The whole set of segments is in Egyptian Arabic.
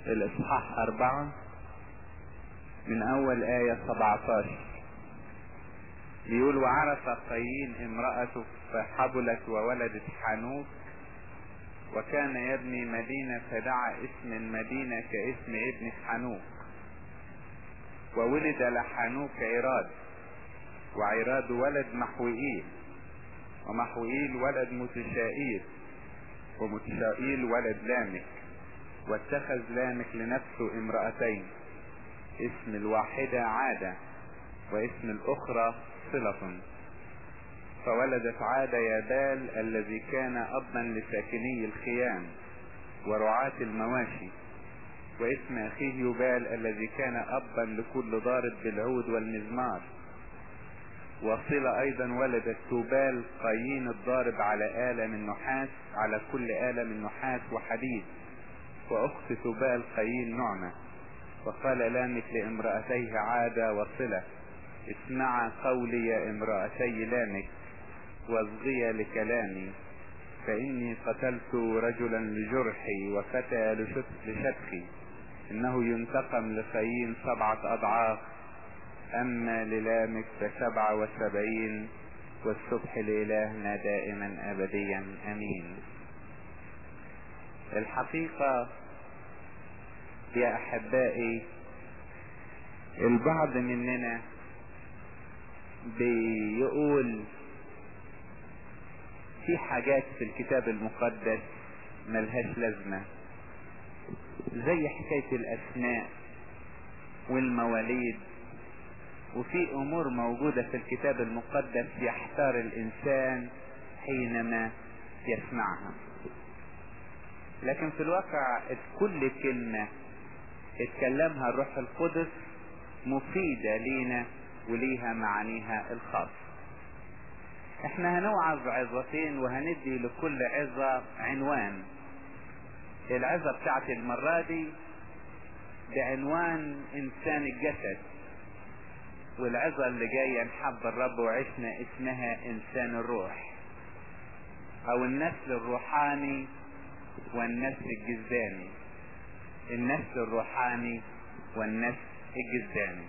الاصحاح اربعة من اول آية 17 بيقول وعرف قايين امرأته فحبلت وولدت حنوك وكان يبني مدينة فدعا اسم المدينة كاسم ابن حنوك وولد لحنوك عراد وعراد ولد محوئيل ومحوئيل ولد متشائيل ومتشائيل ولد لامك واتخذ لامك لنفسه امرأتين اسم الواحدة عادة واسم الاخرى صلة فولدت عادة يابال الذي كان ابا لساكني الخيام ورعاة المواشي واسم اخيه يبال الذي كان ابا لكل ضارب بالعود والمزمار وصلة ايضا ولدت توبال قايين الضارب على آلة من نحاس على كل آلة من نحاس وحديد واخت توبال قايين نعمة وقال لامك لامرأتيه عادة وصلة اسمعا قولي يا امرأتي لامك واصغي لكلامي فاني قتلت رجلا لجرحي وفتى لشتخي انه ينتقم لخيين سبعة اضعاف اما للامك فسبعة وسبعين والصبح لالهنا دائما ابديا امين الحقيقة يا احبائي البعض مننا بيقول في حاجات في الكتاب المقدس ملهاش لازمة زي حكاية الاسماء والمواليد وفي امور موجودة في الكتاب المقدس يحتار الانسان حينما يسمعها لكن في الواقع كل كلمة اتكلمها الروح القدس مفيدة لينا وليها معانيها الخاصة احنا هنوعظ عظتين وهندي لكل عظة عنوان العظة بتاعت المرة دي بعنوان انسان الجسد والعظة اللي جاية نحب الرب وعشنا اسمها انسان الروح او النسل الروحاني والنسل الجزداني النسل الروحاني والنسل الجزداني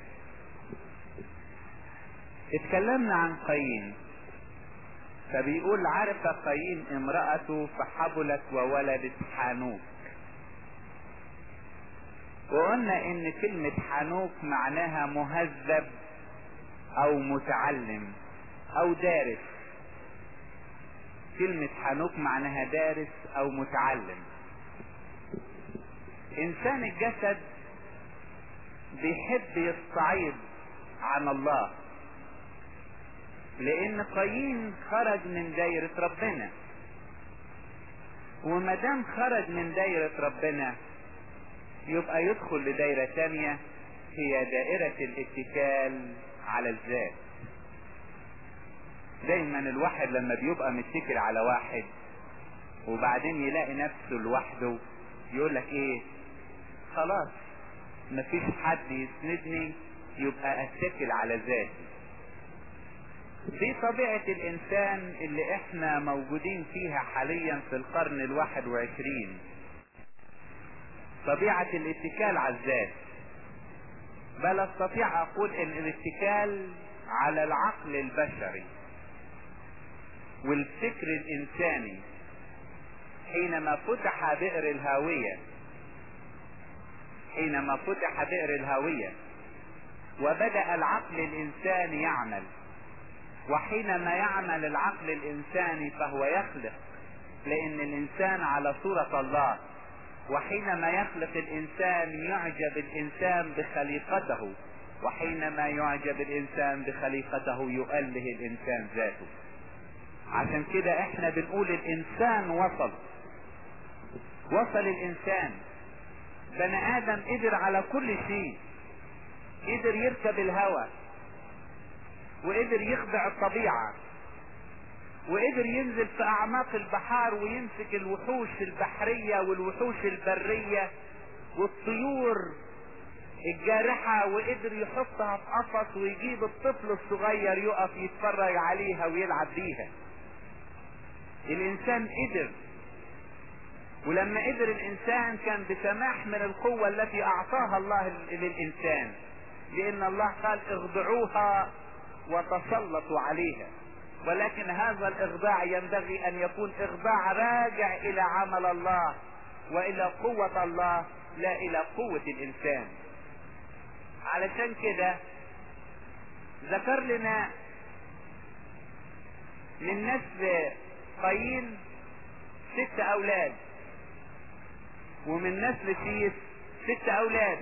اتكلمنا عن قايين فبيقول عرف قايين امرأته فحبلت وولدت حانوك وقلنا ان كلمة حانوك معناها مهذب او متعلم او دارس كلمة حانوك معناها دارس او متعلم انسان الجسد بيحب يستعيد عن الله لان قايين خرج من دايرة ربنا وما دام خرج من دايرة ربنا يبقى يدخل لدايرة تانية هي دائرة الاتكال على الذات دايما الواحد لما بيبقى متكل على واحد وبعدين يلاقي نفسه لوحده يقول لك ايه خلاص مفيش حد يسندني يبقى اتكل على ذاتي دي طبيعة الانسان اللي احنا موجودين فيها حاليا في القرن الواحد وعشرين طبيعة الاتكال على الذات بل استطيع اقول ان الاتكال على العقل البشري والفكر الانساني حينما فتح بئر الهاوية حينما فتح بئر الهاوية وبدأ العقل الانساني يعمل وحينما يعمل العقل الانساني فهو يخلق لان الانسان على صورة الله وحينما يخلق الانسان يعجب الانسان بخليقته وحينما يعجب الانسان بخليقته يؤله الانسان ذاته عشان كده احنا بنقول الانسان وصل وصل الانسان بني ادم قدر على كل شيء قدر يركب الهوى وقدر يخدع الطبيعة وقدر ينزل في اعماق البحار ويمسك الوحوش البحرية والوحوش البرية والطيور الجارحة وقدر يحطها في قفص ويجيب الطفل الصغير يقف يتفرج عليها ويلعب بيها الانسان قدر ولما قدر الانسان كان بسماح من القوة التي اعطاها الله للانسان لان الله قال اخضعوها وتسلطوا عليها ولكن هذا الاخضاع ينبغي ان يكون اخضاع راجع الى عمل الله والى قوة الله لا الى قوة الانسان علشان كده ذكر لنا من نسل قايين ست اولاد ومن نسل شيس ست اولاد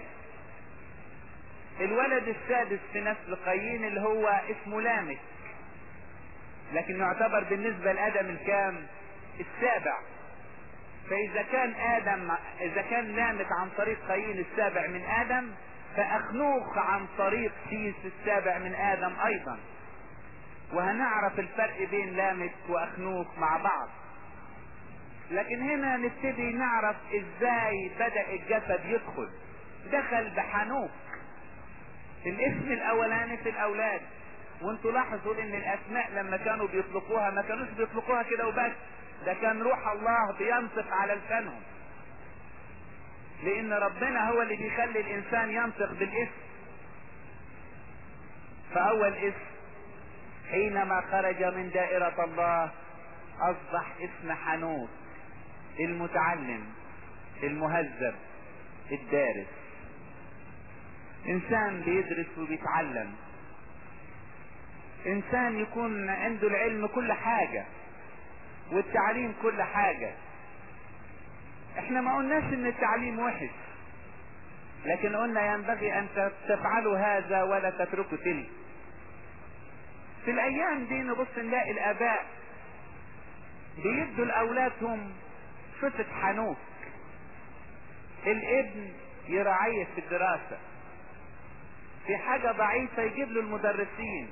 الولد السادس في نسل قايين اللي هو اسمه لامك لكن يعتبر بالنسبة لادم الكام السابع فاذا كان ادم اذا كان لامك عن طريق قايين السابع من ادم فاخنوخ عن طريق شيس السابع من ادم ايضا وهنعرف الفرق بين لامك واخنوخ مع بعض لكن هنا نبتدي نعرف ازاي بدأ الجسد يدخل دخل بحنوك الاسم الاولاني في الاولاد وانتوا لاحظوا ان الاسماء لما كانوا بيطلقوها ما كانوش بيطلقوها كده وبس ده كان روح الله بينطق على لسانهم لان ربنا هو اللي بيخلي الانسان ينطق بالاسم فاول اسم حينما خرج من دائرة الله اصبح اسم حنوك المتعلم المهذب الدارس انسان بيدرس وبيتعلم انسان يكون عنده العلم كل حاجة والتعليم كل حاجة احنا ما قلناش ان التعليم وحش لكن قلنا ينبغي ان تفعلوا هذا ولا تتركوا تلك في الايام دي نبص نلاقي الاباء بيدوا لاولادهم صفة حنوك الابن يراعيه في الدراسة في حاجة ضعيفة يجيب له المدرسين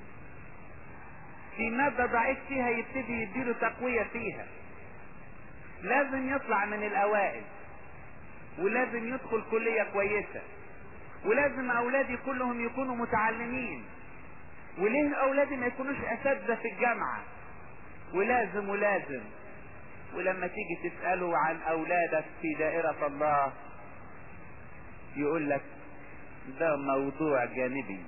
في مادة ضعيف فيها يبتدي يديله تقوية فيها لازم يطلع من الاوائل ولازم يدخل كلية كويسة ولازم اولادي كلهم يكونوا متعلمين وليه اولادي ما يكونوش اساتذة في الجامعة ولازم ولازم ولما تيجي تسأله عن اولادك في دائرة الله يقول لك ده موضوع جانبي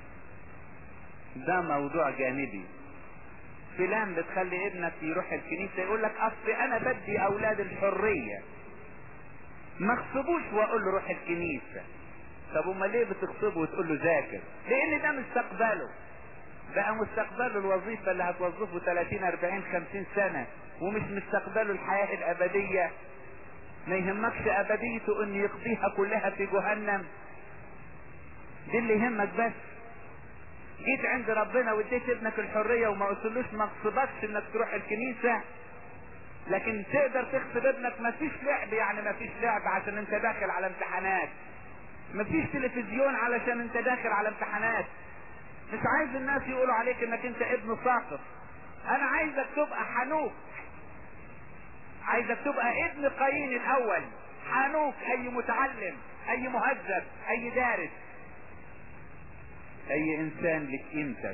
ده موضوع جانبي فلان بتخلي ابنك يروح الكنيسة يقول لك اصل انا بدي اولاد الحرية ما اغصبوش واقول له روح الكنيسة طب امال ليه بتغصبه وتقول له ذاكر لان ده مستقبله بقى مستقبله الوظيفة اللي هتوظفه 30 40 50 سنة ومش مستقبله الحياة الابدية ما يهمكش ابديته ان يقضيها كلها في جهنم دي اللي يهمك بس جيت عند ربنا واديت ابنك الحرية وما قلتلوش ما اغصبكش انك تروح الكنيسة لكن تقدر تغصب ابنك مفيش لعب يعني مفيش لعب عشان انت داخل على امتحانات مفيش تلفزيون علشان انت داخل على امتحانات مش عايز الناس يقولوا عليك انك انت ابن ساقط انا عايزك تبقى حنوك عايزك تبقى ابن قايين الاول حنوك اي متعلم اي مهذب اي دارس اي انسان لك قيمتك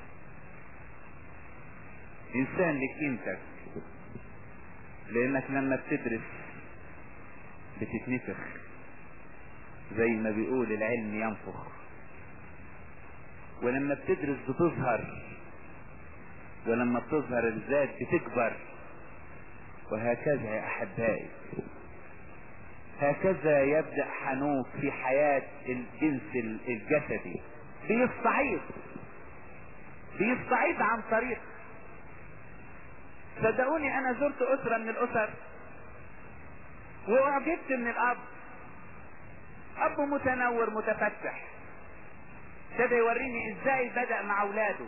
انسان لك قيمتك لانك لما بتدرس بتتنفخ زي ما بيقول العلم ينفخ ولما بتدرس بتظهر ولما بتظهر الذات بتكبر وهكذا يا احبائي هكذا يبدأ حنوك في حياة الجنس الجسدي بيستعيد بيستعيد عن طريق صدقوني انا زرت اسرة من الاسر واعجبت من الاب اب متنور متفتح ابتدى يوريني ازاي بدأ مع اولاده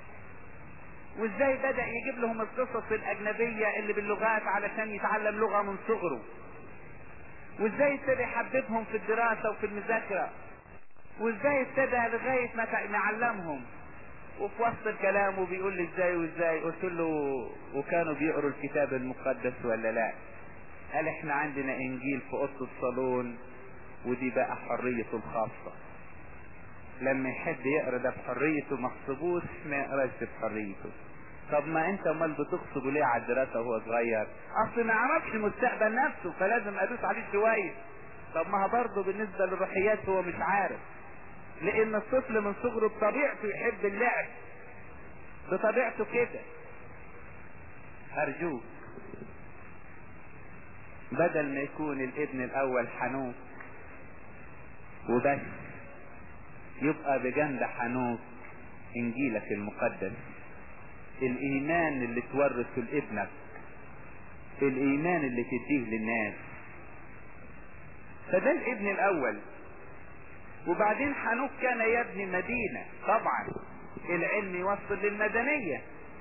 وازاي بدأ يجيب لهم القصص الاجنبية اللي باللغات علشان يتعلم لغة من صغره وازاي ابتدى يحببهم في الدراسة وفي المذاكرة وازاي ابتدى لغاية ما نعلمهم وفي وسط الكلام وبيقول لي ازاي وازاي قلت له وكانوا بيقروا الكتاب المقدس ولا لا قال احنا عندنا انجيل في اوضه الصالون ودي بقى حريته الخاصة لما يحب يقرا ده بحريته ما ما يقراش بحريته طب ما انت امال بتغصبه ليه على الدراسة وهو صغير اصل ما يعرفش مستقبل نفسه فلازم ادوس عليه شوية طب ما برضه بالنسبة للروحيات هو مش عارف لان الطفل من صغره بطبيعته يحب اللعب بطبيعته كده ارجوك بدل ما يكون الابن الاول حنوك وبس يبقى بجنب حنوك انجيلك المقدس الايمان اللي تورثه لابنك الايمان اللي تديه للناس فده الابن الاول وبعدين حنوك كان يبني مدينة طبعا العلم يوصل للمدنية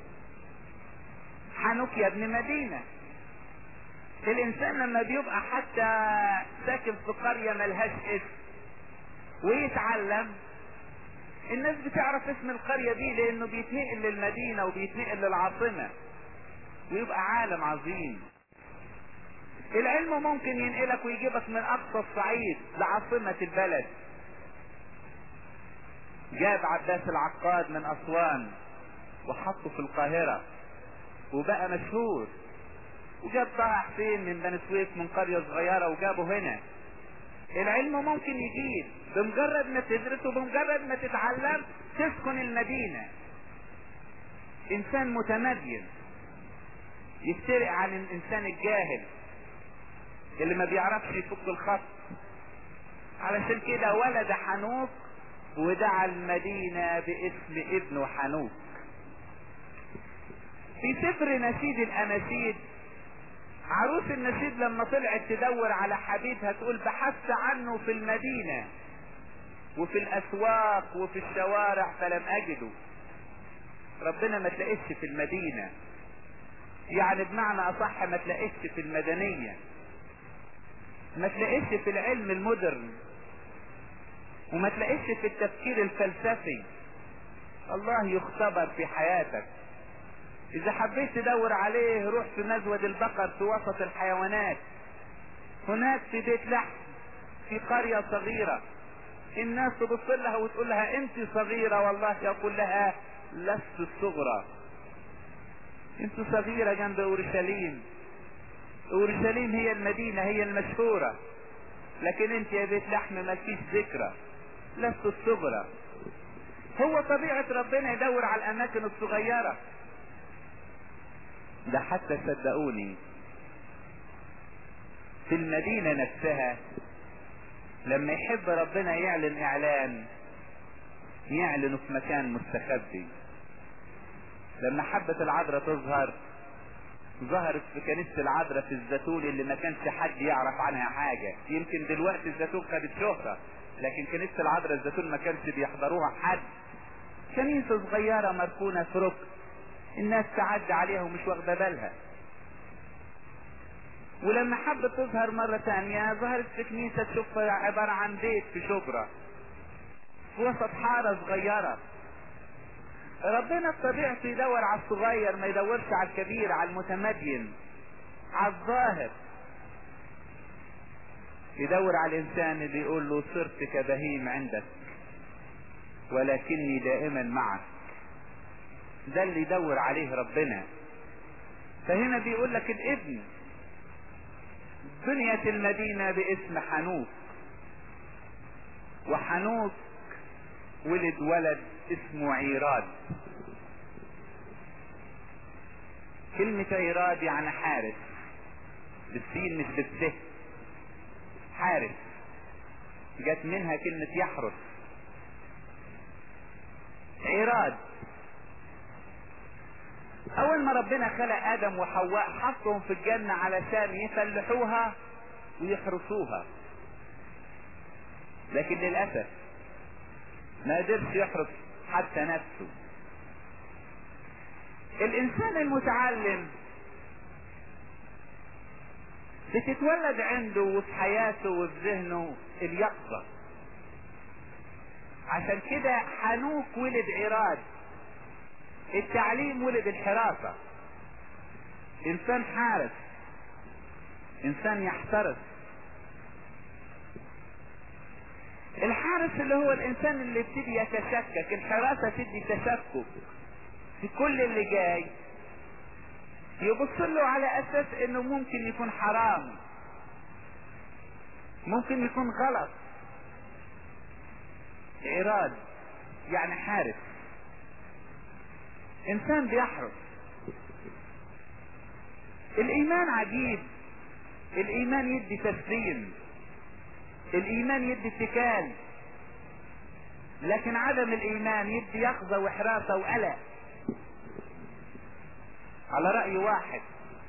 حنوك يبني مدينة الانسان لما بيبقى حتى ساكن في قرية ملهاش اسم ويتعلم الناس بتعرف اسم القرية دي لانه بيتنقل للمدينة وبيتنقل للعاصمة ويبقى عالم عظيم العلم ممكن ينقلك ويجيبك من اقصى الصعيد لعاصمة البلد جاب عباس العقاد من اسوان وحطه في القاهرة وبقى مشهور وجاب طه حسين من بني سويف من قرية صغيرة وجابه هنا العلم ممكن يجيب بمجرد ما تدرس وبمجرد ما تتعلم تسكن المدينة انسان متمدين يفترق عن الانسان الجاهل اللي ما بيعرفش يفك الخط علشان كده ولد حنوك ودعا المدينة باسم ابنه حنوك في سفر نشيد الاناشيد عروس النشيد لما طلعت تدور على حبيبها تقول بحثت عنه في المدينة وفي الاسواق وفي الشوارع فلم اجده ربنا ما تلاقيش في المدينة يعني بمعنى اصح ما تلاقيش في المدنية ما تلاقيش في العلم المودرن وما تلاقيش في التفكير الفلسفي الله يختبر في حياتك اذا حبيت تدور عليه روح في مزود البقر في وسط الحيوانات هناك في بيت لحم في قرية صغيرة الناس تبص لها وتقول لها انت صغيرة والله يقول لها لست الصغرى انت صغيرة جنب اورشليم اورشليم هي المدينة هي المشهورة لكن انت يا بيت لحم ما فيش ذكرى لست الصغرى هو طبيعة ربنا يدور على الاماكن الصغيرة ده حتى صدقوني في المدينة نفسها لما يحب ربنا يعلن اعلان يعلنه في مكان مستخبي لما حبة العذراء تظهر ظهرت في كنيسة العذراء في الزيتون اللي ما كانش حد يعرف عنها حاجة يمكن دلوقتي الزيتون خدت شهرة لكن كنيسة العذراء الزيتون ما كانش بيحضروها حد كنيسة صغيرة مركونة في ركن الناس تعدي عليها ومش واخدة بالها ولما حبت تظهر مرة تانية ظهرت في كنيسة تشوفها عبارة عن بيت في شبرا في وسط حارة صغيرة ربنا بطبيعته يدور على الصغير ما يدورش على الكبير على المتمدين على الظاهر يدور على الانسان اللي يقول له صرت كبهيم عندك ولكني دائما معك ده اللي يدور عليه ربنا فهنا بيقول لك الابن بنيت المدينة باسم حنوك وحنوك ولد ولد اسمه عيراد كلمة عيراد يعني حارس بالسين مش بالسه حارس جت منها كلمة يحرس عيراد اول ما ربنا خلق ادم وحواء حطهم في الجنة علشان يفلحوها ويحرسوها لكن للأسف ما قدرش يحرس حتى نفسه الانسان المتعلم بتتولد عنده وفي حياته وفي ذهنه اليقظة عشان كده حنوك ولد عراد التعليم ولد الحراسة انسان حارس انسان يحترس الحارس اللي هو الانسان اللي يبتدي يتشكك الحراسة تدي تشكك في كل اللي جاي يبص له على اساس انه ممكن يكون حرام ممكن يكون غلط إراد يعني حارس إنسان بيحرس الإيمان عجيب الإيمان يدي تسليم الإيمان يدي اتكال لكن عدم الإيمان يدي يقظة وحراسة وقلق على رأي واحد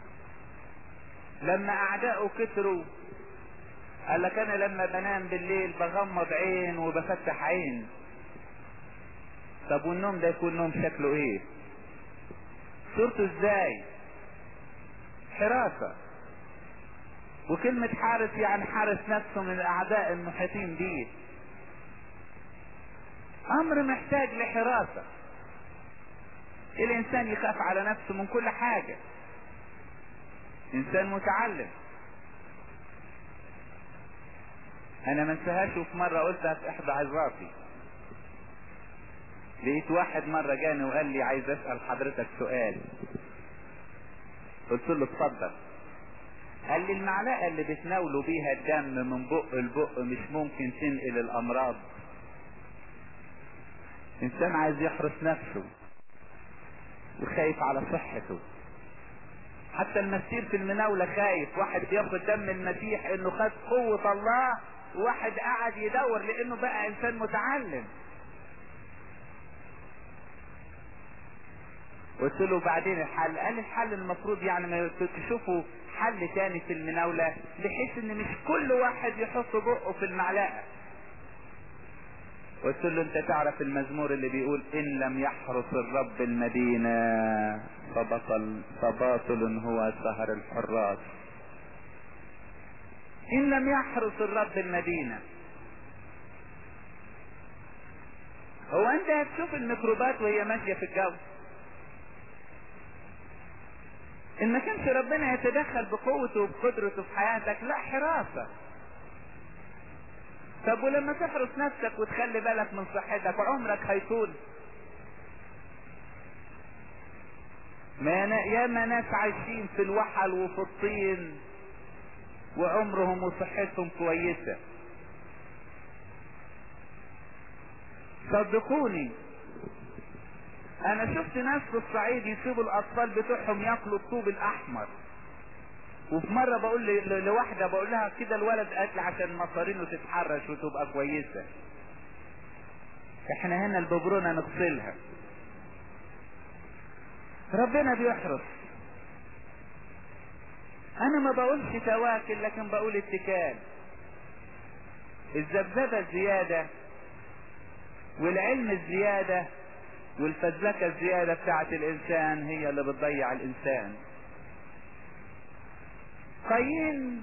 لما أعدائه كتروا قال لك انا لما بنام بالليل بغمض عين وبفتح عين طب والنوم ده يكون نوم شكله ايه صورته ازاي حراسة وكلمة حارس يعني حارس نفسه من الاعداء المحيطين بيه امر محتاج لحراسة الانسان يخاف على نفسه من كل حاجة انسان متعلم انا ما انساهاش وفي مرة قلتها في احدى عظاتي لقيت واحد مرة جاني وقال لي عايز اسأل حضرتك سؤال قلت له اتفضل قال لي المعلقة اللي بتناولوا بيها الدم من بق لبق مش ممكن تنقل الامراض انسان عايز يحرس نفسه وخايف على صحته حتى المسير في المناولة خايف واحد بياخد دم المسيح انه خد قوة الله واحد قاعد يدور لانه بقى انسان متعلم قلت له بعدين الحل قال الحل المفروض يعني ما تشوفوا حل تاني في المناولة بحيث ان مش كل واحد يحط بقه في المعلقة قلت له انت تعرف المزمور اللي بيقول ان لم يحرس الرب المدينة فبطل فباطل هو سهر الحراس ان لم يحرس الرب المدينة هو انت هتشوف الميكروبات وهي ماشية في الجو ان ما كانش ربنا يتدخل بقوته وبقدرته في حياتك لا حراسة طب ولما تحرس نفسك وتخلي بالك من صحتك عمرك هيطول ما ياما ناس عايشين في الوحل وفي الطين وعمرهم وصحتهم كويسة صدقوني انا شفت ناس في الصعيد يسيبوا الاطفال بتوعهم ياكلوا الطوب الاحمر وفي مرة بقول لواحدة بقول لها كده الولد قالت لي عشان مصارينه تتحرش وتبقى كويسة احنا هنا الببرونة نغسلها ربنا بيحرص انا ما بقولش تواكل لكن بقول اتكال الذبذبة الزيادة والعلم الزيادة والفزلكة الزيادة بتاعت الانسان هي اللي بتضيع الانسان قايين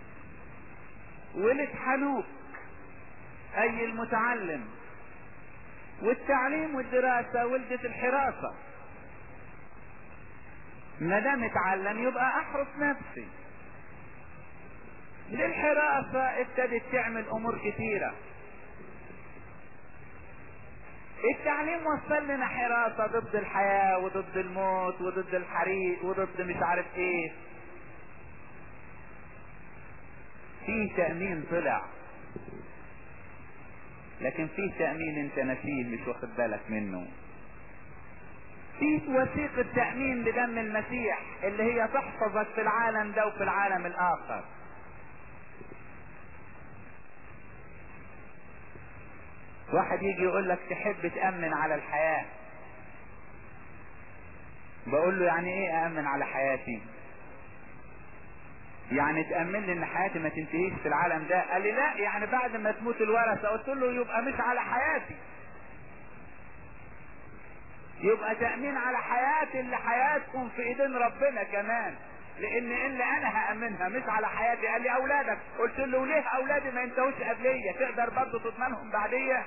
ولد حنوك اي المتعلم والتعليم والدراسة ولدت الحراسة ما دام اتعلم يبقى احرس نفسي للحراسة ابتدت تعمل امور كتيرة التعليم وصل لنا حراسة ضد الحياة وضد الموت وضد الحريق وضد مش عارف ايه في تأمين طلع لكن في تأمين انت نسيه مش واخد بالك منه في وثيقة تأمين لدم المسيح اللي هي تحفظك في العالم ده وفي العالم الآخر واحد يجي يقول لك تحب تأمن على الحياة بقول له يعني ايه أأمن على حياتي يعني تأمن لي ان حياتي ما تنتهيش في العالم ده قال لي لا يعني بعد ما تموت الورثة قلت له يبقى مش على حياتي يبقى تأمين على حياتي اللي حياتكم في ايدين ربنا كمان لان اللي انا هأمنها مش على حياتي قال لي اولادك قلت له ليه اولادي ما ينتهوش قبلية تقدر برضه تضمنهم بعدية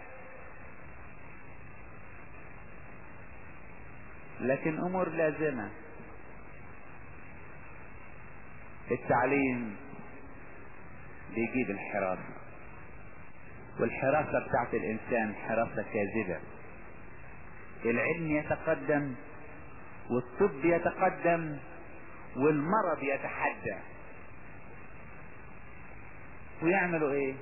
لكن امور لازمة التعليم بيجيب الحراسة والحراسة بتاعت الانسان حراسة كاذبة العلم يتقدم والطب يتقدم والمرض يتحدى ويعملوا ايه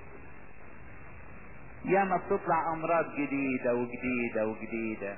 ياما بتطلع امراض جديدة وجديدة وجديدة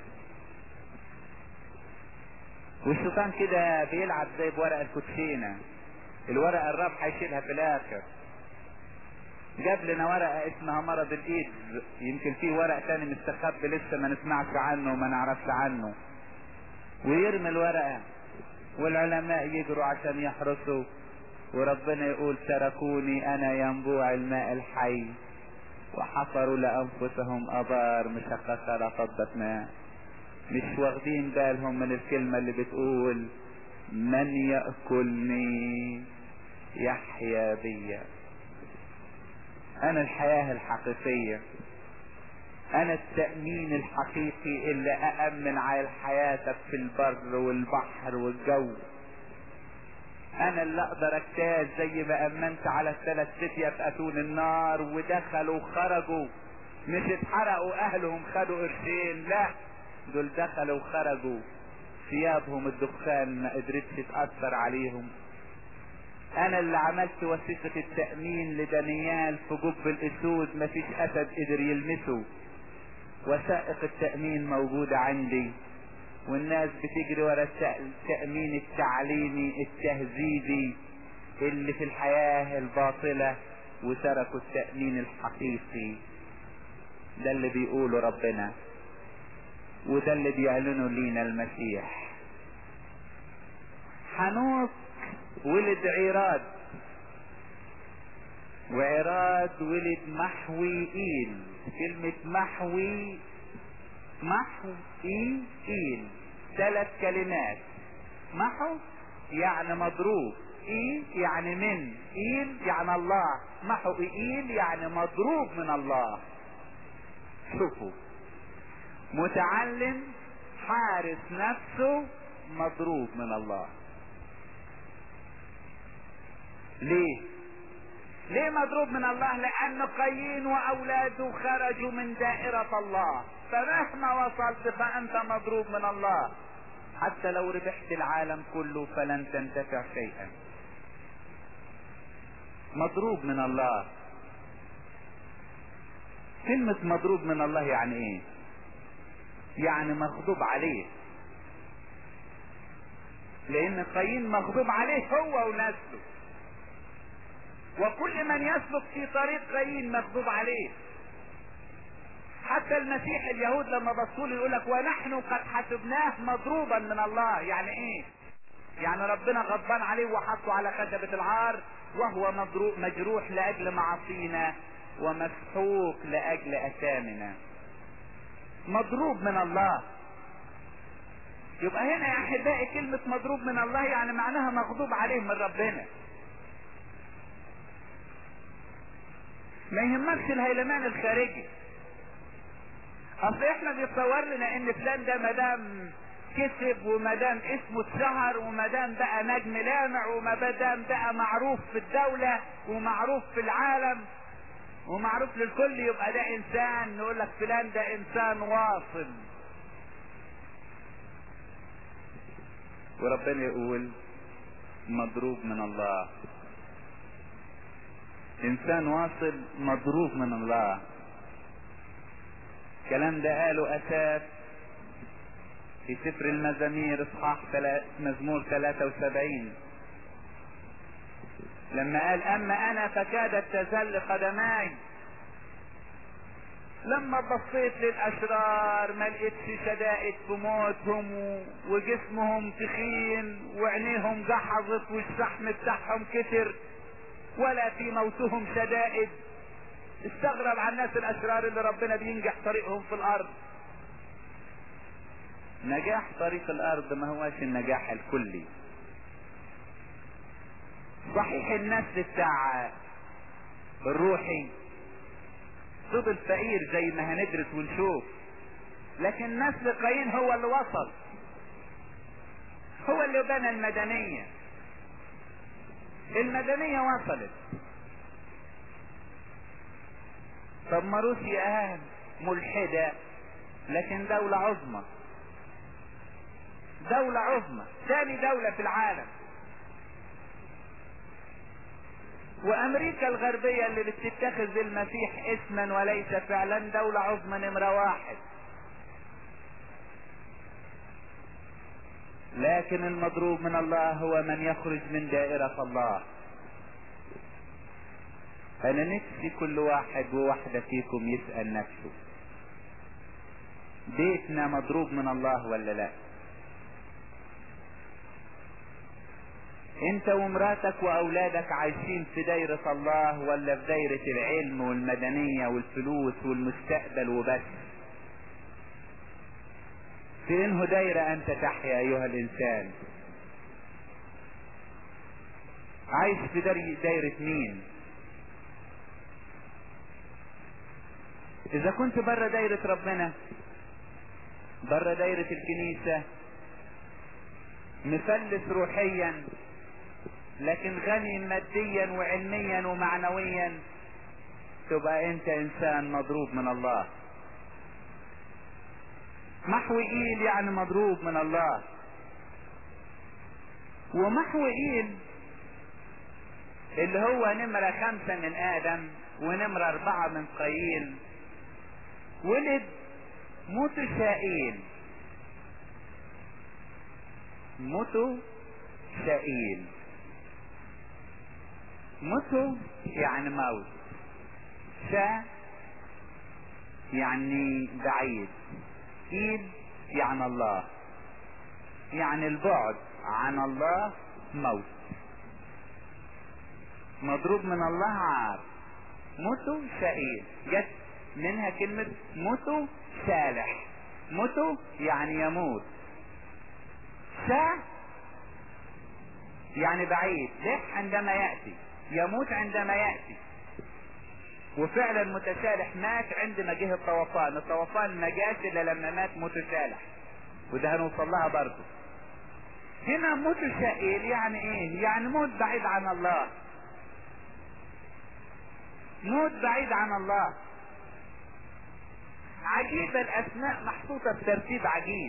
والشيطان كده بيلعب زي بورق الكوتشينة الورقة الراب هيشيلها في الاخر جاب لنا ورقة اسمها مرض الايدز يمكن في ورق تاني مستخبي لسه ما نسمعش عنه وما نعرفش عنه ويرمي الورقة والعلماء يجروا عشان يحرسوا وربنا يقول تركوني انا ينبوع الماء الحي وحفروا لانفسهم ابار مشققة لفضة ماء مش واخدين بالهم من الكلمة اللي بتقول من يأكلني يحيا بي انا الحياة الحقيقية انا التأمين الحقيقي اللي اأمن على حياتك في البر والبحر والجو انا اللي اقدر اجتاز زي ما امنت على الثلاث فتية في اتون النار ودخلوا وخرجوا مش اتحرقوا اهلهم خدوا قرشين لا دول دخلوا وخرجوا ثيابهم الدخان ما قدرتش تأثر عليهم انا اللي عملت وثيقة التأمين لدانيال في جب الاسود مفيش اسد قدر يلمسه وثائق التأمين موجودة عندي والناس بتجري ورا التأمين التعليمي التهذيبي اللي في الحياة الباطلة وتركوا التأمين الحقيقي ده اللي بيقوله ربنا وده اللي بيعلنه لينا المسيح حنوك ولد عراد وعراد ولد محوي إيل كلمة محوي محو إي إيل ثلاث كلمات محو يعني مضروب إي يعني من إيل يعني الله محو إيل يعني مضروب من الله شوفوا متعلم حارس نفسه مضروب من الله ليه ليه مضروب من الله لان قايين واولاده خرجوا من دائرة الله فمهما وصلت فانت مضروب من الله حتى لو ربحت العالم كله فلن تنتفع شيئا مضروب من الله كلمة مضروب من الله يعني ايه يعني مغضوب عليه لان قايين مغضوب عليه هو ونسله وكل من يسلك في طريق قايين مغضوب عليه حتى المسيح اليهود لما بصوا له يقول لك ونحن قد حسبناه مضروبا من الله يعني ايه يعني ربنا غضبان عليه وحطه على خشبة العار وهو مضروب مجروح لاجل معاصينا ومسحوق لاجل اثامنا مضروب من الله يبقى هنا يا احبائي كلمة مضروب من الله يعني معناها مغضوب عليه من ربنا ما يهمكش الهيلمان الخارجي اصل احنا بيتصور لنا ان فلان ده مدام كسب ومدام اسمه اتشهر ومدام بقى نجم لامع ومدام بقى معروف في الدولة ومعروف في العالم ومعروف للكل يبقى ده انسان نقول لك فلان ده انسان واصل وربنا يقول مضروب من الله انسان واصل مضروب من الله الكلام ده قاله اساس في سفر المزامير اصحاح مزمور 73 لما قال اما انا فكادت تزل قدماي لما بصيت للاشرار ما لقيتش شدائد في موتهم وجسمهم تخين وعينيهم جحظت والشحم بتاعهم كتر ولا في موتهم شدائد استغرب عن الناس الاشرار اللي ربنا بينجح طريقهم في الارض نجاح طريق الارض ما هواش النجاح الكلي صحيح النسل بتاع الروحي فضل فقير زي ما هندرس ونشوف لكن نسل قايين هو اللي وصل هو اللي بنى المدنية المدنية وصلت طب ما روسيا ملحدة لكن دولة عظمى دولة عظمى ثاني دولة في العالم وامريكا الغربية اللي بتتخذ المسيح اسما وليس فعلا دولة عظمى نمرة واحد لكن المضروب من الله هو من يخرج من دائرة الله انا نفسي كل واحد وواحدة فيكم يسأل نفسه بيتنا مضروب من الله ولا لا انت ومراتك واولادك عايشين في دايرة الله ولا في دايرة العلم والمدنية والفلوس والمستقبل وبس في انه دايرة انت تحيا ايها الانسان عايش في دايرة مين اذا كنت بره دايرة ربنا بره دايرة الكنيسة مفلس روحيا لكن غني ماديا وعلميا ومعنويا تبقى انت انسان مضروب من الله محو ايل يعني مضروب من الله ومحو ايل اللي هو نمرة خمسة من ادم ونمرة اربعة من قايين ولد متشائين متشائين متو يعني موت شا يعني بعيد ايد يعني الله يعني البعد عن الله موت مضروب من الله عار متو شقيق جت منها كلمة متو سالح متو يعني يموت سا يعني بعيد لح عندما يأتي يموت عندما يأتي وفعلا متسالح مات عندما جه الطوفان الطوفان ما جاش الا لما مات متسالح وده هنوصل لها برضه هنا متشائل يعني ايه يعني موت بعيد عن الله موت بعيد عن الله عجيبة الاسماء محطوطة بترتيب عجيب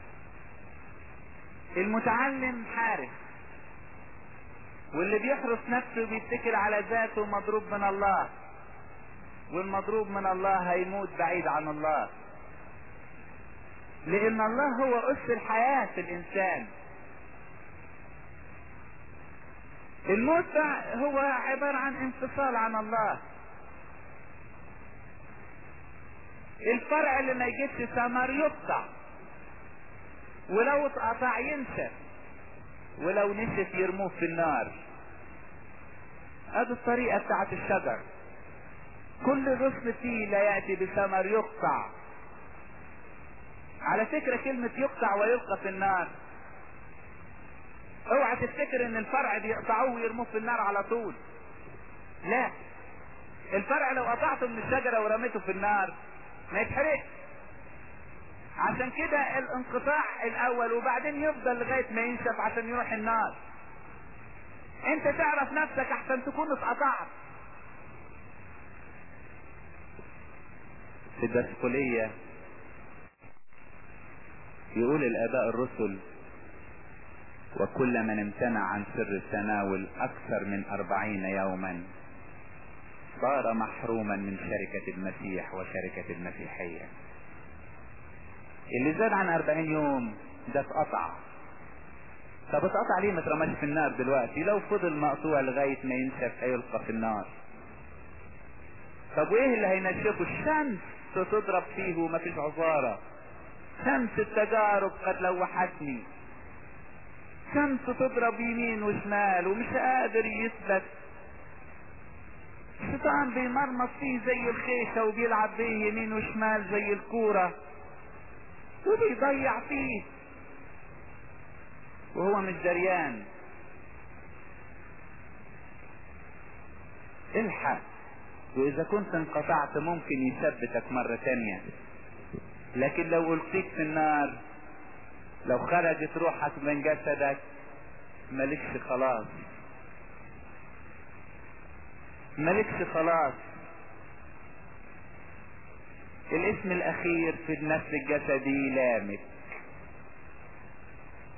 المتعلم حارس واللي بيحرس نفسه بيتكل على ذاته مضروب من الله والمضروب من الله هيموت بعيد عن الله لان الله هو اس الحياة في الانسان الموت هو عبارة عن انفصال عن الله الفرع اللي ما يجيبش ثمر يقطع ولو اتقطع ينشف ولو نشف يرموه في النار هذه الطريقة بتاعت الشجر كل غصن فيه لا يأتي بثمر يقطع على فكرة كلمة يقطع ويلقى في النار اوعى تفتكر ان الفرع بيقطعوه ويرموه في النار على طول لا الفرع لو قطعته من الشجرة ورميته في النار ما يتحرقش عشان كده الانقطاع الاول وبعدين يفضل لغاية ما ينشف عشان يروح النار انت تعرف نفسك احسن تكون اتقطعت في الدسقلية يقول الاباء الرسل وكل من امتنع عن سر التناول اكثر من اربعين يوما صار محروما من شركة المسيح وشركة المسيحية اللي زاد عن اربعين يوم ده اتقطع طب اتقطع ليه ما اترماش في النار دلوقتي لو فضل مقطوع لغاية ما ينشف هيلقى في النار طب وايه اللي هينشفه الشمس تضرب فيه ومفيش عصارة شمس التجارب قد لوحتني شمس تضرب يمين وشمال ومش قادر يثبت الشيطان بيمرمط فيه زي الخيشة وبيلعب بيه يمين وشمال زي الكورة وبيضيع فيه وهو مش دريان الحق واذا كنت انقطعت ممكن يثبتك مرة تانية لكن لو القيت في النار لو خرجت روحك من جسدك مالكش خلاص مالكش خلاص الاسم الاخير في النفس الجسدي لامك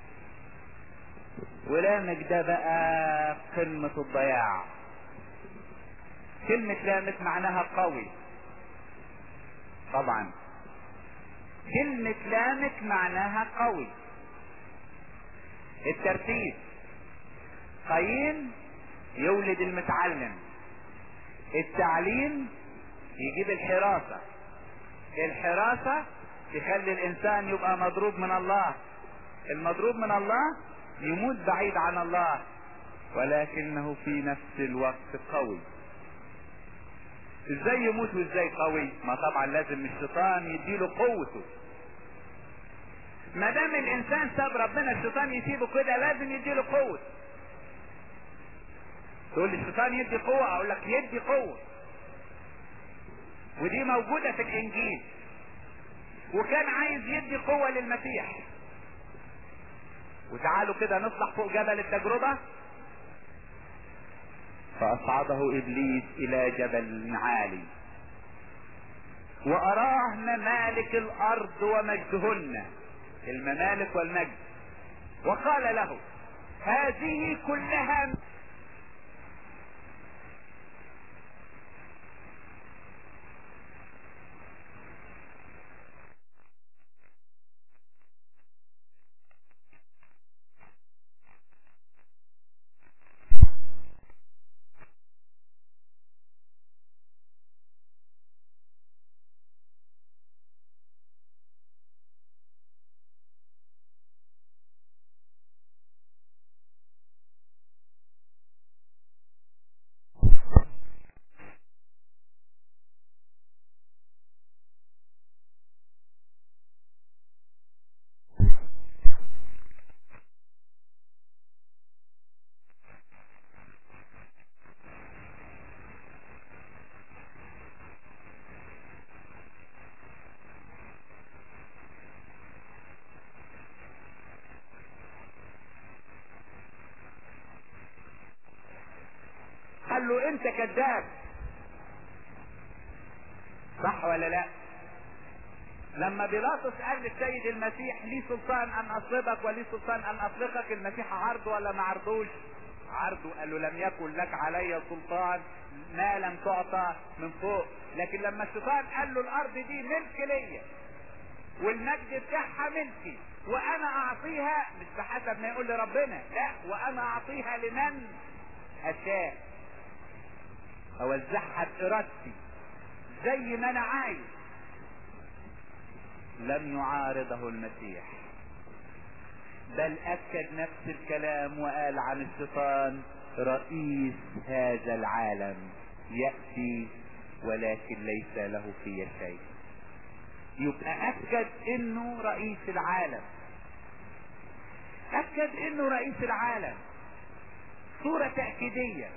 ولامك ده بقى قمة الضياع كلمة لامك معناها قوي طبعا كلمة لامك معناها قوي الترتيب قايين يولد المتعلم التعليم يجيب الحراسة الحراسة تخلي الانسان يبقى مضروب من الله المضروب من الله يموت بعيد عن الله ولكنه في نفس الوقت قوي ازاي يموت وازاي قوي ما طبعا لازم الشيطان يديله قوته ما دام الانسان ساب ربنا الشيطان يسيبه كده لازم يديله قوه تقول لي الشيطان يدي قوه اقول لك يدي قوه ودي موجوده في الانجيل وكان عايز يدي قوه للمسيح وتعالوا كده نطلع فوق جبل التجربه فأصعده إبليس إلى جبل عالي وأراه ممالك الأرض ومجدهن الممالك والمجد وقال له هذه كلها قال له انت كذاب صح ولا لا لما بيلاطس قال للسيد المسيح لي سلطان ان اصلبك ولي سلطان ان اطلقك المسيح عرضه ولا ما عرضوش عرضه قال له لم يكن لك علي سلطان ما لم تعطى من فوق لكن لما الشيطان قال له الارض دي ملك ليا والمجد بتاعها ملكي وانا اعطيها مش بحسب ما يقول لربنا لا وانا اعطيها لمن اشاء اوزعها بارادتي زي ما انا عايز لم يعارضه المسيح بل اكد نفس الكلام وقال عن الشيطان رئيس هذا العالم يأتي ولكن ليس له في شيء يبقى اكد انه رئيس العالم اكد انه رئيس العالم صورة تأكيدية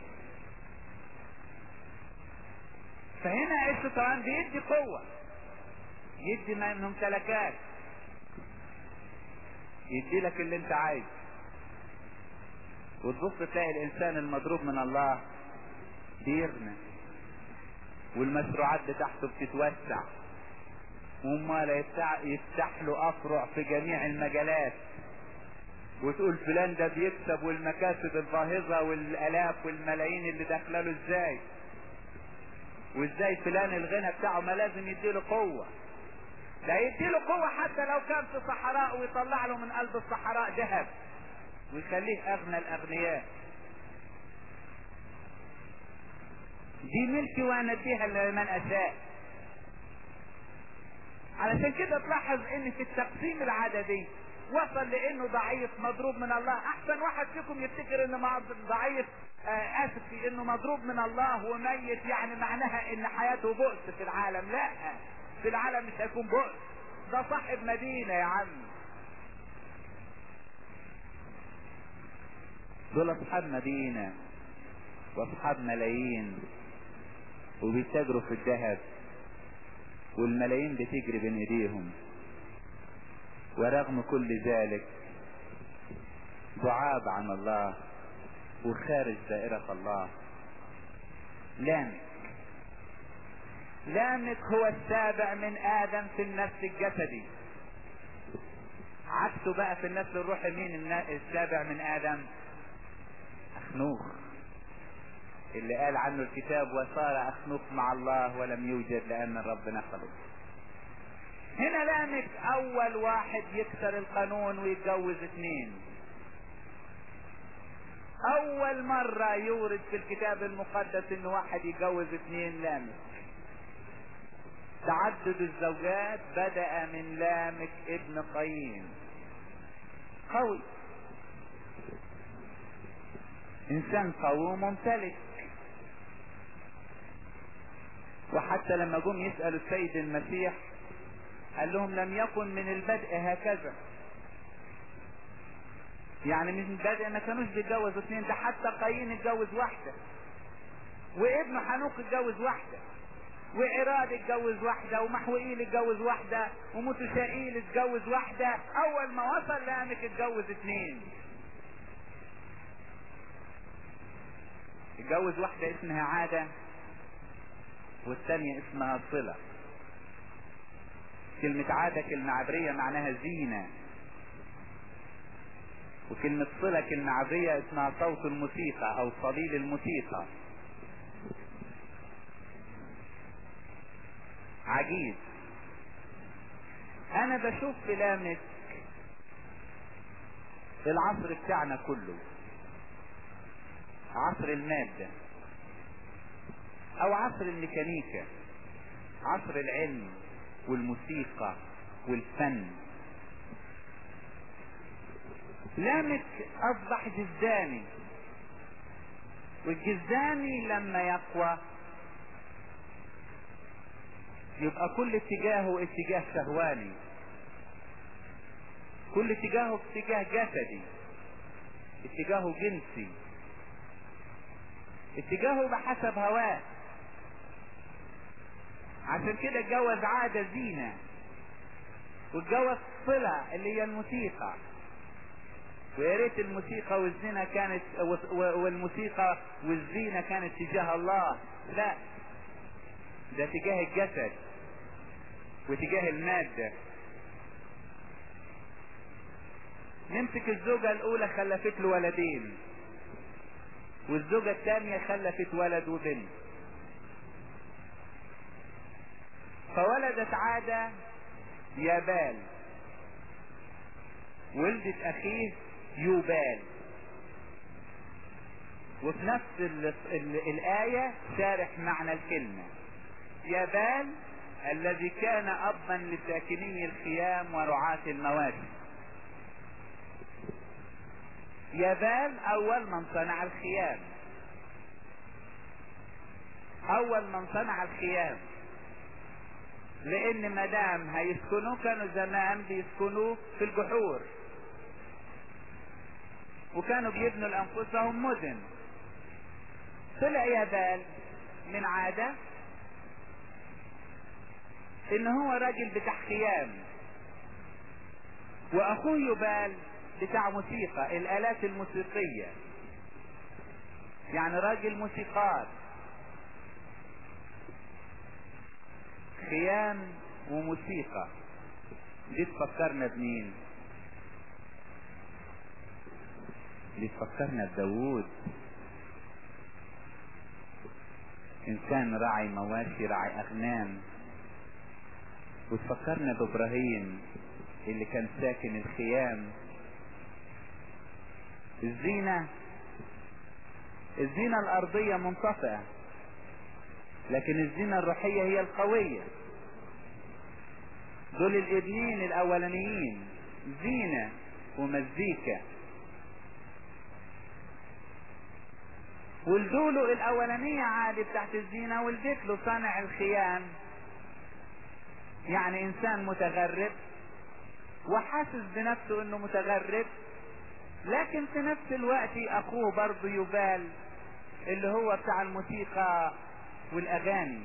فهنا الشيطان بيدي قوة يدي ما ممتلكات يدي لك اللي انت عايز وتبص تلاقي الانسان المضروب من الله بيغنى والمشروعات بتاعته بتتوسع وامال يفتح, يفتح له افرع في جميع المجالات وتقول فلان ده بيكسب والمكاسب الباهظه والالاف والملايين اللي داخله له ازاي وازاي فلان الغنى بتاعه ما لازم يديله قوه ده يديله قوه حتى لو كان في صحراء ويطلع له من قلب الصحراء ذهب ويخليه اغنى الاغنياء دي ملكي وانا اديها لمن اشاء علشان كده تلاحظ ان في التقسيم العددي وصل لانه ضعيف مضروب من الله احسن واحد فيكم يفتكر انه ضعيف آه اسف في انه مضروب من الله وميت يعني معناها ان حياته بؤس في العالم لا في العالم مش هيكون بؤس ده صاحب مدينة يا عم دول اصحاب مدينة واصحاب ملايين وبيتاجروا في الذهب والملايين بتجري بين ايديهم ورغم كل ذلك بعاد عن الله وخارج دائرة الله لامك لامك هو السابع من ادم في النفس الجسدي عكسه بقى في النفس الروحي مين السابع من ادم اخنوخ اللي قال عنه الكتاب وصار اخنوخ مع الله ولم يوجد لان الرب نقله هنا لامك اول واحد يكسر القانون ويتجوز اثنين اول مرة يورد في الكتاب المقدس ان واحد يتجوز اثنين لامك تعدد الزوجات بدأ من لامك ابن قايين قوي انسان قوي ممتلك وحتى لما جم يسألوا السيد المسيح قال لهم لم يكن من البدء هكذا يعني من البدء ما كانوش بيتجوزوا اثنين ده حتى قايين اتجوز واحدة وابن حنوق اتجوز واحدة وعراد اتجوز واحدة ومحوئيل اتجوز واحدة ومتشائيل اتجوز واحدة اول ما وصل لامك اتجوز اثنين اتجوز واحدة اسمها عادة والثانية اسمها صلة كلمة عادة كلمة عبرية معناها زينة وكلمة صلة كلمة عبرية اسمها صوت الموسيقى او صليل الموسيقى عجيب انا بشوف في لامك العصر بتاعنا كله عصر المادة او عصر الميكانيكا عصر العلم والموسيقى والفن لامك اصبح جزاني والجزاني لما يقوى يبقى كل اتجاهه اتجاه شهواني كل اتجاهه اتجاه جسدي اتجاهه جنسي اتجاهه بحسب هواه عشان كده اتجوز عادة زينة واتجوز صلة اللي هي الموسيقى ويا ريت الموسيقى والزينة كانت والموسيقى والزينة كانت تجاه الله لا ده تجاه الجسد وتجاه المادة نمسك الزوجة الاولى خلفت له ولدين والزوجة الثانية خلفت ولد وبنت فولدت عادة يابال ولدت اخيه يوبال وفي نفس ال ال الآية شارح معنى الكلمة يابال الذي كان أبا لساكني الخيام ورعاة المواشي يابال أول من صنع الخيام أول من صنع الخيام لأن مدام هيسكنوا كانوا زمان بيسكنوا في الجحور وكانوا بيبنوا لأنفسهم مدن طلع يابال من عادة ان هو راجل بتاع خيام واخوه يبال بتاع موسيقى الالات الموسيقية يعني راجل موسيقار خيام وموسيقى دي تفكرنا بمين دي تفكرنا بداوود انسان راعي مواشي راعي اغنام وتفكرنا بابراهيم اللي كان ساكن الخيام الزينة الزينة الارضية منطفئة لكن الزينة الروحية هي القوية دول الابنين الاولانيين زينة ومزيكا ولدوله الاولانية عادي بتاعت الزينة ولدت له صانع الخيام يعني انسان متغرب وحاسس بنفسه انه متغرب لكن في نفس الوقت اخوه برضه يبال اللي هو بتاع الموسيقى والاغاني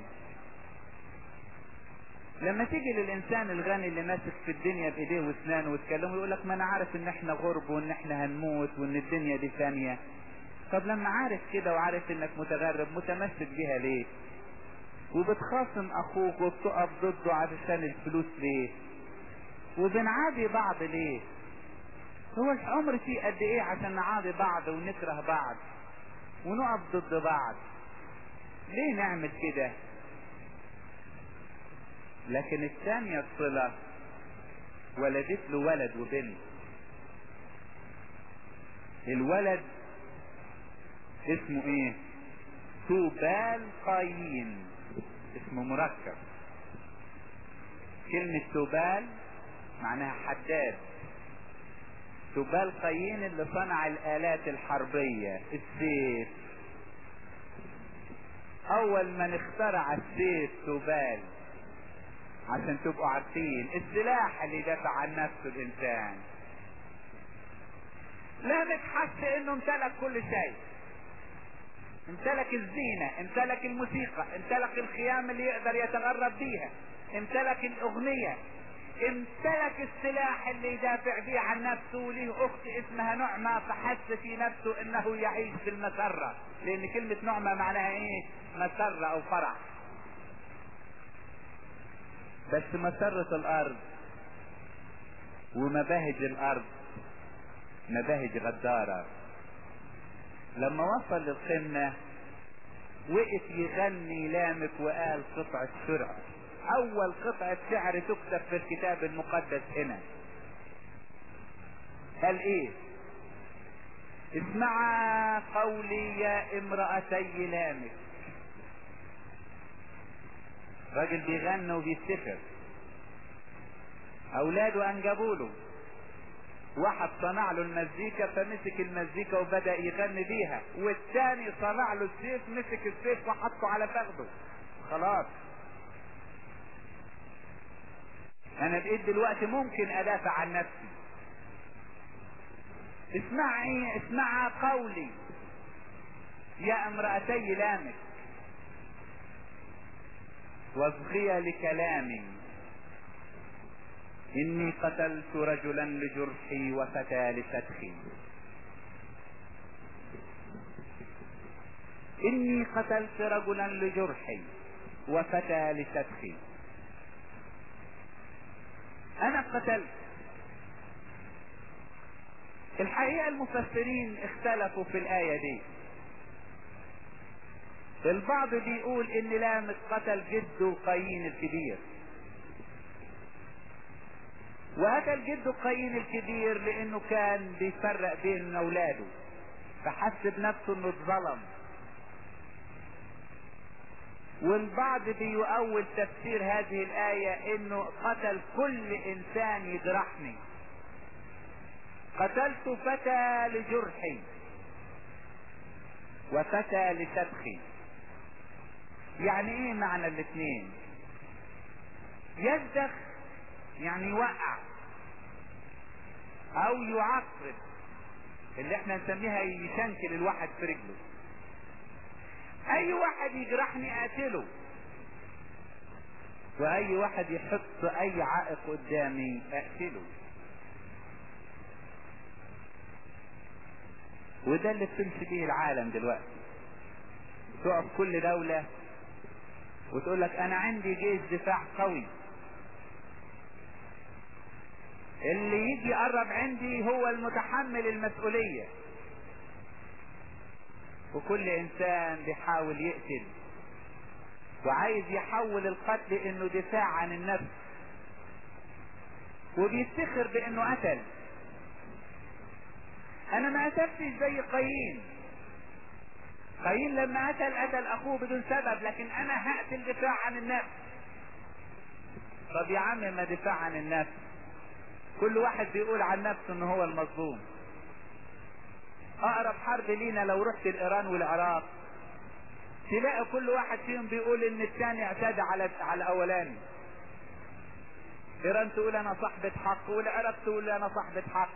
لما تيجي للانسان الغني اللي ماسك في الدنيا بايديه واسنانه وتكلمه يقول لك ما انا عارف ان احنا غرب وان احنا هنموت وان الدنيا دي ثانيه طب لما عارف كده وعارف انك متغرب متمسك بيها ليه وبتخاصم اخوك وبتقف ضده علشان الفلوس ليه وبنعادي بعض ليه هو العمر فيه قد ايه عشان نعادي بعض ونكره بعض ونقف ضد بعض ليه نعمل كده لكن الثانية الصلة ولدت له ولد وبنت الولد اسمه ايه توبال قايين اسمه مركب كلمة توبال معناها حداد توبال قايين اللي صنع الآلات الحربية السيف أول من اخترع السيف توبال عشان تبقوا عارفين السلاح اللي دافع عن نفسه الإنسان لامك حس انه امتلك كل شيء امتلك الزينة امتلك الموسيقى امتلك الخيام اللي يقدر يتغرب بيها امتلك الاغنية امتلك السلاح اللي يدافع بيه عن نفسه وليه اخت اسمها نعمة فحس في نفسه انه يعيش بالمسرة لان كلمة نعمة معناها ايه مسرة او فرح بس مسرة الارض ومباهج الارض مباهج غدارة لما وصل للقمة وقف يغني لامك وقال قطعة شرع اول قطعة شعر تكتب في الكتاب المقدس هنا قال ايه اسمعا قولي يا امرأتي لامك راجل بيغنى وبيفتخر اولاده انجبوا له واحد صنع له المزيكا فمسك المزيكا وبدأ يغني بيها والتاني صنع له السيف مسك السيف وحطه على فخده خلاص انا بقيت دلوقتي ممكن ادافع عن نفسي اسمعي اسمعا قولي يا امرأتي لامك واصغيا لكلامي إني قتلت رجلا لجرحي وفتى لفتخي إني قتلت رجلا لجرحي وفتى لفتخي أنا قتلت الحقيقة المفسرين اختلفوا في الآية دي البعض بيقول ان لامك قتل جده قايين الكبير وقتل جده قايين الكبير لانه كان بيفرق بين اولاده فحس بنفسه انه اتظلم والبعض بيؤول تفسير هذه الآية انه قتل كل انسان يجرحني قتلت فتى لجرحي وفتى لسبخي يعني ايه معنى الاثنين يزدخ يعني يوقع او يعقرب اللي احنا نسميها يشنكل الواحد في رجله اي واحد يجرحني اقتله واي واحد يحط اي عائق قدامي اقتله وده اللي بتمشي بيه العالم دلوقتي تقف كل دولة وتقول لك انا عندي جيش دفاع قوي اللي يجي يقرب عندي هو المتحمل المسؤولية وكل انسان بيحاول يقتل وعايز يحول القتل انه دفاع عن النفس وبيفتخر بانه قتل انا ما قتلتش زي قايين قايين لما قتل قتل اخوه بدون سبب لكن انا هقتل دفاع عن النفس طب يا عم ما دفاع عن النفس كل واحد بيقول عن نفسه ان هو المظلوم اقرب حرب لينا لو رحت الايران والعراق تلاقي كل واحد فيهم بيقول ان الثاني اعتدى على على الاولاني ايران تقول انا صاحبة حق والعراق تقول انا صاحبة حق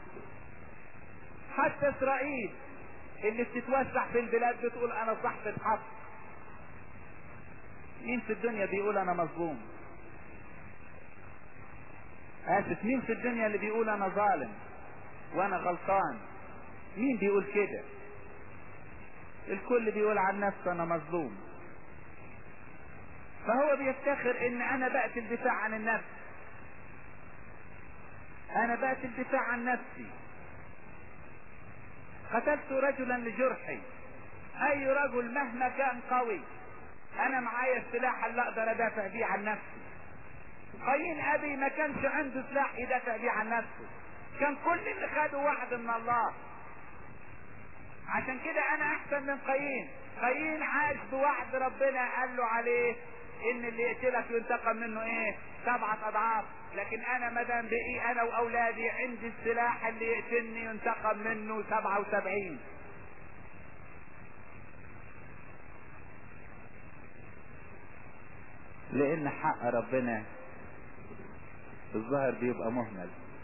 حتى اسرائيل اللي بتتوسع في البلاد بتقول انا صاحبة حق مين في الدنيا بيقول انا مظلوم اسف مين في الدنيا اللي بيقول انا ظالم وانا غلطان مين بيقول كده الكل بيقول عن نفسه انا مظلوم فهو بيفتخر ان انا بقتل دفاع عن النفس انا بقتل دفاع عن نفسي قتلت رجلا لجرحي اي رجل مهما كان قوي انا معايا السلاح اللي اقدر ادافع بيه عن نفسي قايين ابي ما كانش عنده سلاح يدافع بيه عن نفسه كان كل اللي خده وعد من الله عشان كده انا احسن من قايين قايين عاش بوعد ربنا قال له عليه ان اللي يقتلك ينتقم منه ايه سبعة اضعاف لكن انا مدام بقي انا واولادي عندي السلاح اللي يقتلني ينتقم منه سبعة وسبعين لان حق ربنا الظاهر بيبقى مهمل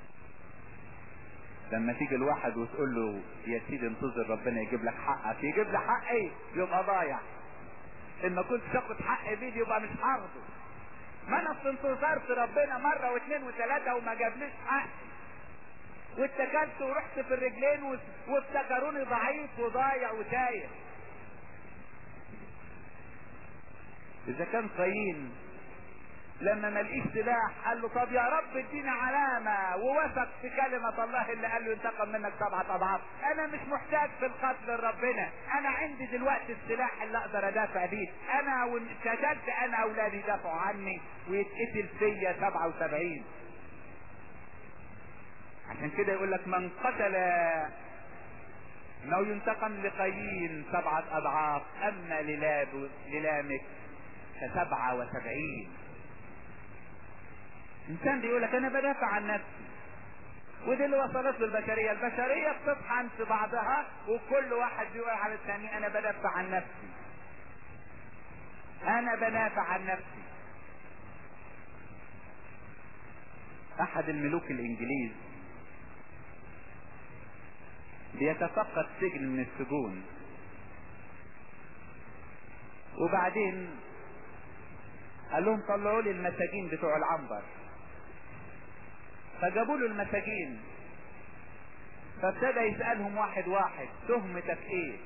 لما تيجي الواحد وتقول له يا سيدي انتظر ربنا يجيب لك حقك يجيب لي حقي يبقى ضايع ان ما كنتش اخد حق بيدي يبقى مش هاخده ما انا في انتظرت ربنا مرة واثنين وثلاثة وما جابليش حق واتكلت ورحت في الرجلين وافتكروني ضعيف وضايع وتايه اذا كان قايين لما ما لقيش سلاح قال له طب يا رب اديني علامة ووثق في كلمة الله اللي قال له ينتقم منك سبعة اضعاف انا مش محتاج في القتل لربنا انا عندي دلوقتي السلاح اللي اقدر ادافع بيه انا واتجدت انا اولادي يدافعوا عني ويتقتل فيا سبعة وسبعين عشان كده يقول لك من قتل انه ينتقم لقايين سبعة اضعاف اما للاب للامك فسبعة وسبعين انسان بيقول لك انا بدافع عن نفسي ودي اللي وصلت له البشريه البشريه بتطحن في بعضها وكل واحد بيقول على الثاني انا بدافع عن نفسي انا بدافع عن نفسي احد الملوك الانجليز بيتفقد سجن من السجون وبعدين قال لهم طلعوا لي المساجين بتوع العنبر فجابوا له المساجين فابتدى يسألهم واحد واحد تهمتك ايه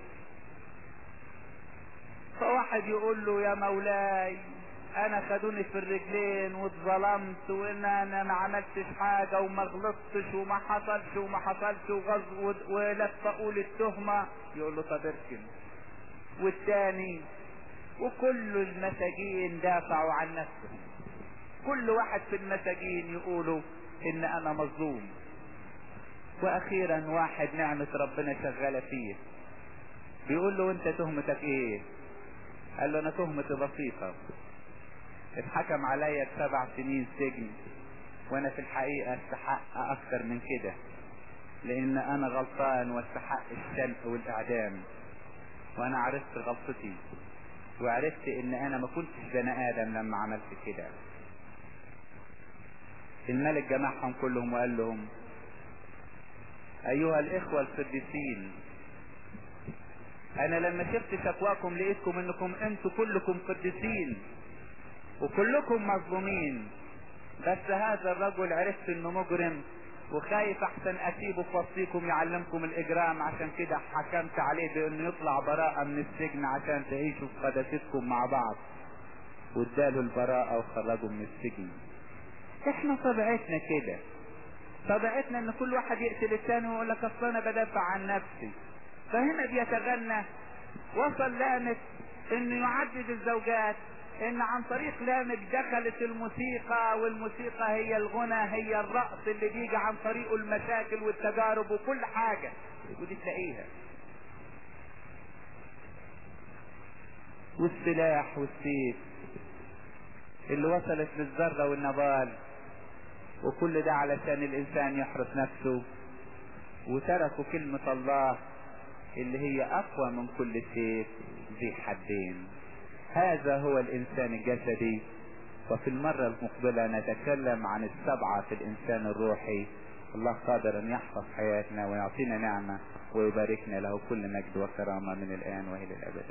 فواحد يقول له يا مولاي انا خدوني في الرجلين واتظلمت وان انا ما عملتش حاجة وما غلطتش وما حصلش وما حصلش وغز ولفقوا لي التهمة يقول له طب اركن والتاني وكل المساجين دافعوا عن نفسهم كل واحد في المساجين يقولوا ان انا مظلوم واخيرا واحد نعمة ربنا شغالة فيه بيقول له انت تهمتك ايه قال له انا تهمتي بسيطة اتحكم عليا بسبع سنين سجن وانا في الحقيقة استحق اكثر من كده لان انا غلطان واستحق الشنق والاعدام وانا عرفت غلطتي وعرفت ان انا ما كنتش بني ادم لما عملت كده الملك جمعهم كلهم وقال لهم ايها الاخوة القديسين انا لما شفت شكواكم لقيتكم انكم انتوا كلكم قديسين وكلكم مظلومين بس هذا الرجل عرفت انه مجرم وخايف احسن اسيبه في وسطيكم يعلمكم الاجرام عشان كده حكمت عليه بانه يطلع براءة من السجن عشان تعيشوا في قداستكم مع بعض واداله البراءة وخرجوا من السجن احنا طبيعتنا كده طبيعتنا ان كل واحد يقتل الثاني ويقول لك اصل انا بدافع عن نفسي فهنا بيتغنى وصل لامك انه يعدد الزوجات ان عن طريق لامك دخلت الموسيقى والموسيقى هي الغنى هي الرقص اللي بيجي عن طريقه المشاكل والتجارب وكل حاجة ودي تلاقيها والسلاح والسيف اللي وصلت للذرة والنبال وكل ده علشان الانسان يحرس نفسه وتركوا كلمة الله اللي هي اقوى من كل سيف ذي حدين هذا هو الانسان الجسدي وفي المرة المقبلة نتكلم عن السبعة في الانسان الروحي الله قادر ان يحفظ حياتنا ويعطينا نعمة ويباركنا له كل مجد وكرامة من الان والى الابد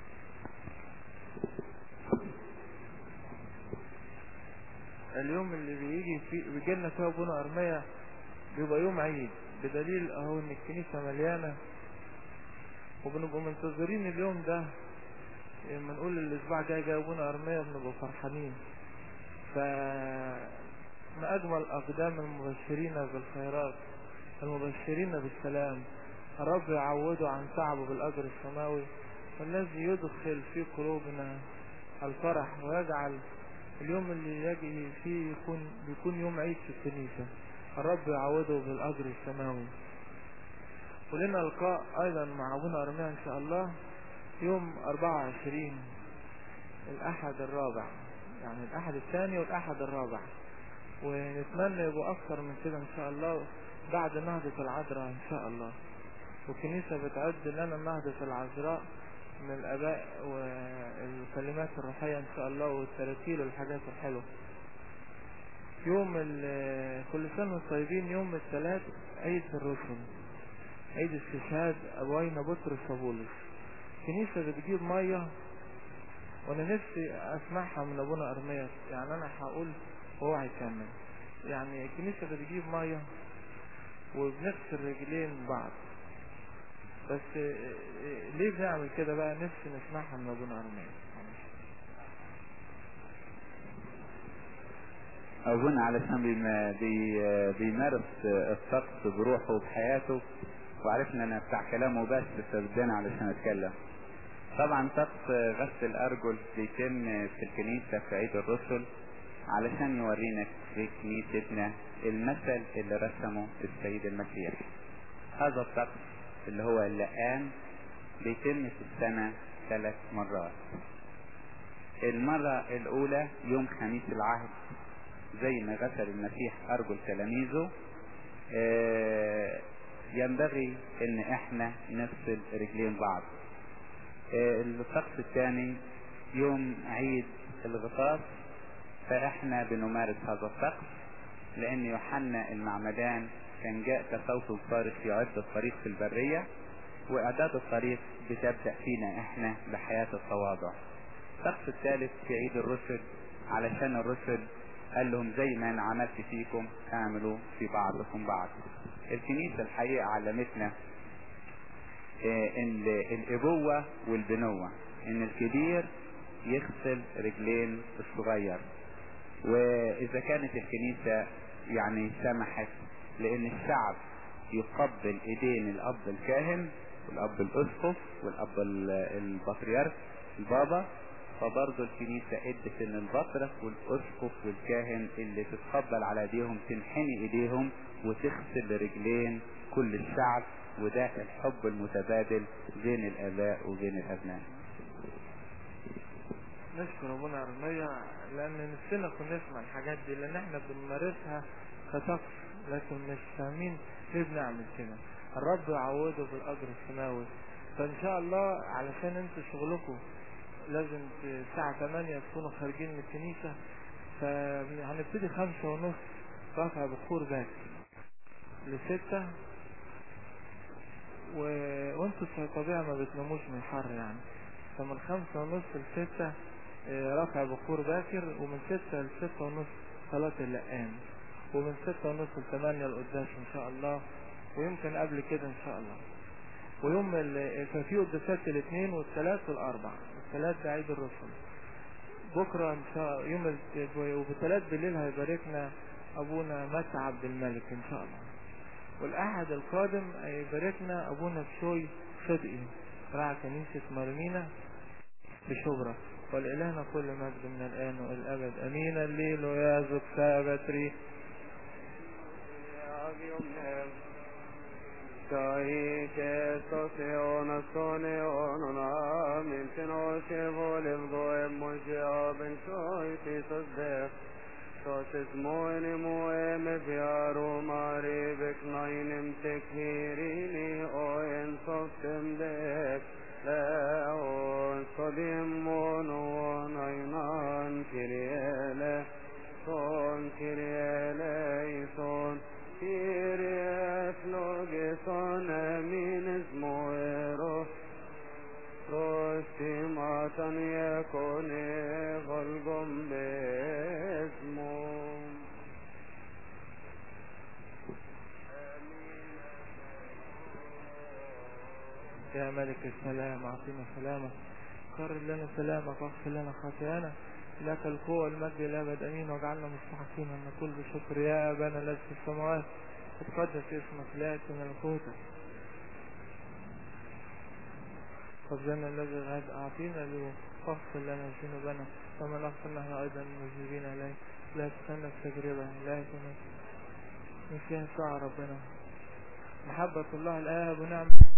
اليوم اللي بيجي فيه بيجيلنا فيه ابونا ارمية بيبقى يوم عيد بدليل اهو ان الكنيسة مليانة وبنبقى منتظرين اليوم ده لما نقول الاسبوع جاي جاي ابونا ارمية بنبقى فرحانين ف ما اجمل اقدام المبشرين بالخيرات المبشرين بالسلام الرب يعوده عن تعبه بالاجر السماوي والذي يدخل في قلوبنا الفرح ويجعل اليوم اللي يجي فيه يكون بيكون يوم عيد في الكنيسة الرب يعوضه بالأجر السماوي ولنا لقاء أيضا مع أبونا أرميا إن شاء الله يوم 24 الأحد الرابع يعني الأحد الثاني والأحد الرابع ونتمنى يبقوا أكثر من كده إن شاء الله بعد نهضة العذراء إن شاء الله والكنيسة بتعد لنا نهضة العذراء من الآباء والكلمات الروحية إن شاء الله والتراتيل والحاجات الحلوة يوم كل سنة والطيبين يوم الثلاث عيد الرسل عيد استشهاد أبوينا بطرس وبولس الكنيسة بتجيب مية وأنا نفسي أسمعها من أبونا أرميا يعني أنا هقول وهو هيكمل يعني الكنيسة بتجيب مية وبنغسل رجلين بعض بس ليه بنعمل كده بقى نفسي نسمعها من ابونا ارميا ابونا علشان بي بيمارس الطقس بروحه وبحياته وعرفنا انا بتاع كلامه بس فبدأنا علشان اتكلم طبعا طقس غسل الارجل بيتم في الكنيسة في عيد الرسل علشان يورينا في كنيستنا المثل اللي رسمه السيد المسيح هذا الطقس اللي هو اللقان بيتم في السنة ثلاث مرات المرة الأولى يوم خميس العهد زي ما غسل المسيح أرجل تلاميذه آه ينبغي ان احنا نغسل رجلين بعض آه الطقس الثاني يوم عيد الغطاس فاحنا بنمارس هذا الطقس لان يوحنا المعمدان كان جاء كصوت صارخ يعد الطريق في البرية واعداد الطريق بتبدأ فينا احنا بحياة التواضع الطقس الثالث في عيد الرسل علشان الرسل قال لهم زي ما انا عملت فيكم اعملوا في بعضكم بعض الكنيسة الحقيقة علمتنا ان الابوة والبنوة ان الكبير يغسل رجلين الصغير واذا كانت الكنيسة يعني سمحت لان الشعب يقبل ايدين الاب الكاهن والاب الاسقف والاب البطريرك البابا فبرضه الكنيسة ادت ان البطرك والاسقف والكاهن اللي تتقبل على ايديهم تنحني ايديهم وتغسل رجلين كل الشعب وده الحب المتبادل بين الاباء وبين الابناء نشكر ابونا ارميا لان نفسنا كنا نسمع الحاجات دي لان احنا بنمارسها كطقس لكن مش فاهمين ليه بنعمل كده الرب يعوضه بالاجر السماوي فان شاء الله علشان انتوا شغلكم لازم الساعة 8 تكونوا خارجين من الكنيسة فهنبتدي خمسة ونص رفع بخور باكر لستة و... وانتوا طبيعي ما بتناموش من الحر يعني فمن خمسة ونص لستة رفع بخور باكر ومن ستة لستة ونص صلاة اللقان ومن ستة ونص لثمانية القداس ان شاء الله ويمكن قبل كده ان شاء الله ويوم ال... ففي قداسات الاثنين والثلاث والاربع الثلاث ده عيد الرسل بكرة ان شاء يوم ال... وبالثلاث بالليل هيباركنا ابونا متى عبد الملك ان شاء الله والاحد القادم هيباركنا ابونا بشوي صدقي راعي كنيسة مرمينا بشبرا ولإلهنا كل مجد من الآن والأبد أمين الليل يا زك سابتري Kai che sto se ona sone ona min teno che volem go e moje aben soi ti sos de sos es moene moe me viaro mare vek nainem te kirini o en sosem de la on sodim mon on ainan kiriele son kiriele son Kyrie flogeson min esmoero Prostimatan yakone volgom besmo يا ملك السلام أعطينا سلامك قرر لنا سلامك واغفر لنا خطايانا لك القوة والمجد الأبد أمين واجعلنا مستحقين أن نقول بشكر يا أبانا الذي في السماوات تقدس اسمك لا ملكوتك خبزنا الذي غاد أعطينا اليوم واغفر لنا ذنوبنا وما نغفر نحن أيضا المذنبين إليك لا تخلنا في تجربة لا يكون من فيها ساعة ربنا محبة الله الآب ونعم